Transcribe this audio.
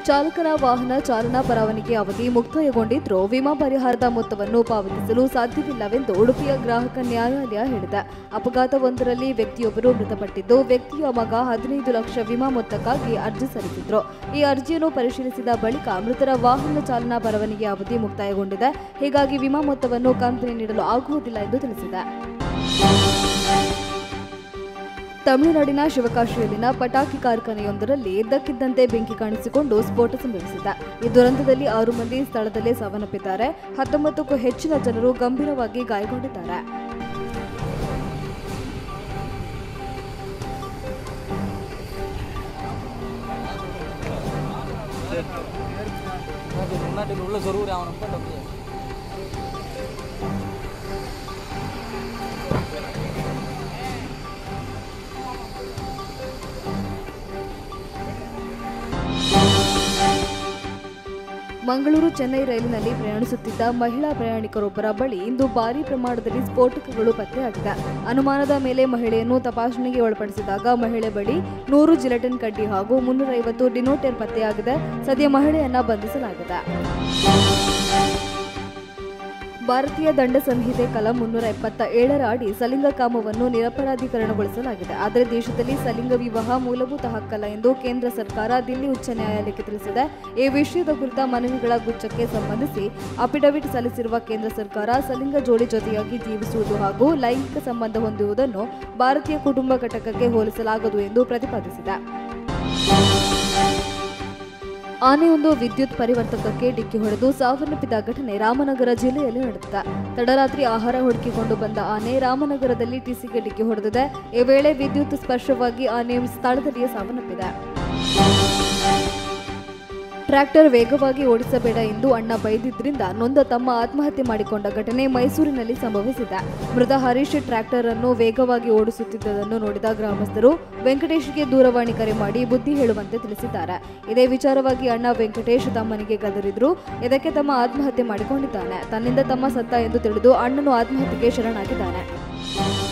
ಚಾಲಕನ ವಾಹನ ಚಾಲನಾ ಪರವಾನಗಿ ಅವಧಿ ಮುಕ್ತಾಯಗೊಂಡಿದ್ರೂ ವಿಮಾ ಪರಿಹಾರದ ಮೊತ್ತವನ್ನು ಪಾವತಿಸಲು ಸಾಧ್ಯವಿಲ್ಲವೆಂದು ಉಡುಪಿಯ ಗ್ರಾಹಕ ನ್ಯಾಯಾಲಯ ಹೇಳಿದೆ ಅಪಘಾತವೊಂದರಲ್ಲಿ ವ್ಯಕ್ತಿಯೊಬ್ಬರು ಮೃತಪಟ್ಟಿದ್ದು ವ್ಯಕ್ತಿಯ ಮಗ ಹದಿನೈದು ಲಕ್ಷ ವಿಮಾ ಮೊತ್ತಕ್ಕಾಗಿ ಅರ್ಜಿ ಸಲ್ಲಿಸಿದ್ರು ಈ ಅರ್ಜಿಯನ್ನು ಪರಿಶೀಲಿಸಿದ ಬಳಿಕ ಮೃತರ ವಾಹನ ಚಾಲನಾ ಪರವಾನಗಿ ಅವಧಿ ಮುಕ್ತಾಯಗೊಂಡಿದೆ ಹೀಗಾಗಿ ವಿಮಾ ಮೊತ್ತವನ್ನು ಕಂಪನಿ ನೀಡಲು ಆಗುವುದಿಲ್ಲ ಎಂದು ತಿಳಿಸಿದೆ ತಮಿಳುನಾಡಿನ ಶಿವಕಾಶಿಯಲ್ಲಿನ ಪಟಾಕಿ ಕಾರ್ಖಾನೆಯೊಂದರಲ್ಲಿ ಇದ್ದಕ್ಕಿದ್ದಂತೆ ಬೆಂಕಿ ಕಾಣಿಸಿಕೊಂಡು ಸ್ಫೋಟ ಸಂಭವಿಸಿದೆ ಈ ದುರಂತದಲ್ಲಿ ಆರು ಮಂದಿ ಸ್ಥಳದಲ್ಲೇ ಸಾವನ್ನಪ್ಪಿದ್ದಾರೆ ಹತ್ತೊಂಬತ್ತಕ್ಕೂ ಹೆಚ್ಚಿನ ಜನರು ಗಂಭೀರವಾಗಿ ಗಾಯಗೊಂಡಿದ್ದಾರೆ முன்னாடி உள்ள சொருவுறி அவனை போட்டு அப்படியே ಮಂಗಳೂರು ಚೆನ್ನೈ ರೈಲಿನಲ್ಲಿ ಪ್ರಯಾಣಿಸುತ್ತಿದ್ದ ಮಹಿಳಾ ಪ್ರಯಾಣಿಕರೊಬ್ಬರ ಬಳಿ ಇಂದು ಭಾರೀ ಪ್ರಮಾಣದಲ್ಲಿ ಸ್ಫೋಟಕಗಳು ಪತ್ತೆಯಾಗಿದೆ ಅನುಮಾನದ ಮೇಲೆ ಮಹಿಳೆಯನ್ನು ತಪಾಸಣೆಗೆ ಒಳಪಡಿಸಿದಾಗ ಮಹಿಳೆ ಬಳಿ ನೂರು ಜಿಲೆಟಿನ್ ಕಡ್ಡಿ ಹಾಗೂ ಮುನ್ನೂರೈವತ್ತು ಡಿನೋಟೇರ್ ಪತ್ತೆಯಾಗಿದೆ ಸದ್ಯ ಮಹಿಳೆಯನ್ನ ಬಂಧಿಸಲಾಗಿದೆ ಭಾರತೀಯ ದಂಡ ಸಂಹಿತೆ ಕಲಂ ಮುನ್ನೂರ ಎಪ್ಪತ್ತ ಏಳರ ಅಡಿ ಸಲಿಂಗ ಕಾಮವನ್ನು ನಿರಪರಾಧೀಕರಣಗೊಳಿಸಲಾಗಿದೆ ಆದರೆ ದೇಶದಲ್ಲಿ ಸಲಿಂಗ ವಿವಾಹ ಮೂಲಭೂತ ಹಕ್ಕಲ್ಲ ಎಂದು ಕೇಂದ್ರ ಸರ್ಕಾರ ದಿಲ್ಲಿ ಉಚ್ಚ ನ್ಯಾಯಾಲಯಕ್ಕೆ ತಿಳಿಸಿದೆ ಈ ವಿಷಯದ ಕುರಿತ ಮನವಿಗಳ ಗುಚ್ಛಕ್ಕೆ ಸಂಬಂಧಿಸಿ ಅಫಿಡವಿಟ್ ಸಲ್ಲಿಸಿರುವ ಕೇಂದ್ರ ಸರ್ಕಾರ ಸಲಿಂಗ ಜೋಡಿ ಜೊತೆಯಾಗಿ ಜೀವಿಸುವುದು ಹಾಗೂ ಲೈಂಗಿಕ ಸಂಬಂಧ ಹೊಂದುವುದನ್ನು ಭಾರತೀಯ ಕುಟುಂಬ ಘಟಕಕ್ಕೆ ಹೋಲಿಸಲಾಗದು ಎಂದು ಪ್ರತಿಪಾದಿಸಿದೆ ಆನೆಯೊಂದು ವಿದ್ಯುತ್ ಪರಿವರ್ತಕಕ್ಕೆ ಡಿಕ್ಕಿ ಹೊಡೆದು ಸಾವನ್ನಪ್ಪಿದ ಘಟನೆ ರಾಮನಗರ ಜಿಲ್ಲೆಯಲ್ಲಿ ನಡೆದಿದೆ ತಡರಾತ್ರಿ ಆಹಾರ ಹುಡುಕಿಕೊಂಡು ಬಂದ ಆನೆ ರಾಮನಗರದಲ್ಲಿ ಟಿಸಿಗೆ ಡಿಕ್ಕಿ ಹೊಡೆದಿದೆ ಈ ವೇಳೆ ವಿದ್ಯುತ್ ಸ್ಪರ್ಶವಾಗಿ ಆನೆ ಸ್ಥಳದಲ್ಲಿಯೇ ಸಾವನ್ನಪ್ಪಿದೆ ಟ್ರ್ಯಾಕ್ಟರ್ ವೇಗವಾಗಿ ಓಡಿಸಬೇಡ ಎಂದು ಅಣ್ಣ ಬೈದಿದ್ರಿಂದ ನೊಂದ ತಮ್ಮ ಆತ್ಮಹತ್ಯೆ ಮಾಡಿಕೊಂಡ ಘಟನೆ ಮೈಸೂರಿನಲ್ಲಿ ಸಂಭವಿಸಿದೆ ಮೃತ ಹರೀಶ್ ಟ್ರ್ಯಾಕ್ಟರ್ ಅನ್ನು ವೇಗವಾಗಿ ಓಡಿಸುತ್ತಿದ್ದುದನ್ನು ನೋಡಿದ ಗ್ರಾಮಸ್ಥರು ವೆಂಕಟೇಶ್ಗೆ ದೂರವಾಣಿ ಕರೆ ಮಾಡಿ ಬುದ್ಧಿ ಹೇಳುವಂತೆ ತಿಳಿಸಿದ್ದಾರೆ ಇದೇ ವಿಚಾರವಾಗಿ ಅಣ್ಣ ವೆಂಕಟೇಶ್ ತಮ್ಮನಿಗೆ ಗದರಿದ್ರು ಇದಕ್ಕೆ ತಮ್ಮ ಆತ್ಮಹತ್ಯೆ ಮಾಡಿಕೊಂಡಿದ್ದಾನೆ ತನ್ನಿಂದ ತಮ್ಮ ಸತ್ತ ಎಂದು ತಿಳಿದು ಅಣ್ಣನು ಆತ್ಮಹತ್ಯೆಗೆ ಶರಣಾಗಿದ್ದಾನೆ